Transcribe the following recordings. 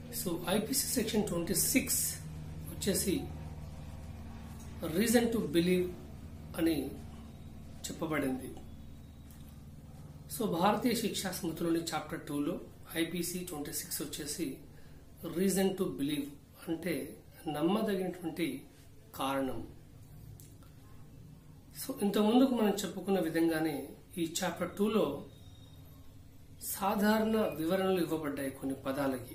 so IPC section twenty six వచ్చేసి reason to believe అని చెప్పబడింది సో భారతీయ శిక్షా స్మృతిలోని చాప్టర్ టూలో ఐపీసీ ట్వంటీ సిక్స్ వచ్చేసి రీజన్ టు బిలీవ్ అంటే నమ్మదగినటువంటి కారణం సో ఇంతకుముందుకు మనం చెప్పుకున్న విధంగానే ఈ చాప్టర్ టూలో సాధారణ వివరణలు ఇవ్వబడ్డాయి కొన్ని పదాలకి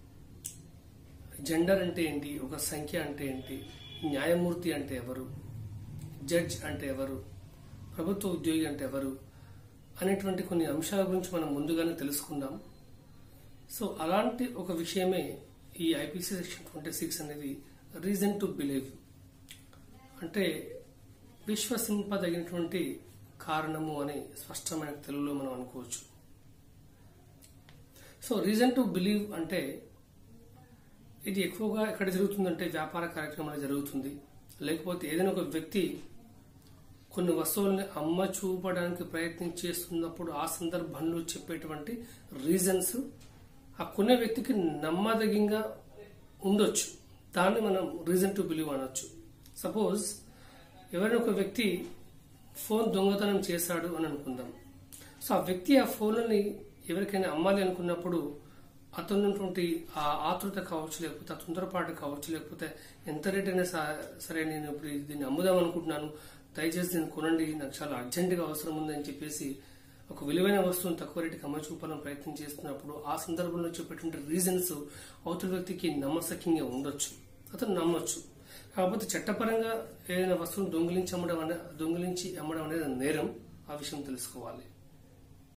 జెండర్ అంటే ఏంటి ఒక సంఖ్య అంటే ఏంటి న్యాయమూర్తి అంటే ఎవరు జడ్జ్ అంటే ఎవరు ప్రభుత్వ ఉద్యోగి అంటే ఎవరు అనేటువంటి కొన్ని అంశాల గురించి మనం ముందుగానే తెలుసుకుందాం సో అలాంటి ఒక విషయమే ఈ ఐపీసీ సెక్షన్ ట్వంటీ సిక్స్ అనేది రీజన్ టు బిలీవ్ అంటే విశ్వసింపదగినటువంటి కారణము అని స్పష్టమైన తెలుగులో మనం అనుకోవచ్చు సో రీజన్ టు బిలీవ్ అంటే ఇది ఎక్కువగా ఎక్కడ జరుగుతుందంటే వ్యాపార కార్యక్రమాలు జరుగుతుంది లేకపోతే ఏదైనా ఒక వ్యక్తి కొన్ని వస్తువుల్ని అమ్మ చూపడానికి ప్రయత్నం చేస్తున్నప్పుడు ఆ సందర్భంలో చెప్పేటువంటి రీజన్స్ ఆ కొనే వ్యక్తికి నమ్మదగిగా ఉండొచ్చు దాన్ని మనం రీజన్ టు బిలీవ్ అనొచ్చు సపోజ్ ఎవరైనా ఒక వ్యక్తి ఫోన్ దొంగతనం చేశాడు అని అనుకుందాం సో ఆ వ్యక్తి ఆ ఫోన్ని ఎవరికైనా అమ్మాలి అనుకున్నప్పుడు అతను ఉన్నటువంటి ఆ ఆతృత కావచ్చు లేకపోతే ఆ తొందరపాటు కావచ్చు లేకపోతే ఎంత రేట్ అయినా సా- సరే నేను ఇప్పుడు దీన్ని అమ్ముదాం అనుకుంటున్నాను దయచేసి దీన్ని కొనండి నాకు చాలా అర్జెంటుగా అవసరం ఉందని చెప్పేసి ఒక విలువైన వస్తువును తక్కువ రేటుకి అమ్మ చూపాలని ప్రయత్నం చేస్తున్నప్పుడు ఆ సందర్భంలో చెప్పేటువంటి రీజన్స్ అవతల వ్యక్తికి నమ్మసక్యంగా ఉండొచ్చు అతను నమ్మొచ్చు కాకపోతే చట్టపరంగా ఏదైనా వస్తువును దొంగిలించి అమ్మడం అనే దొంగిలించి అమ్మడం అనేది నేరం ఆ విషయం తెలుసుకోవాలి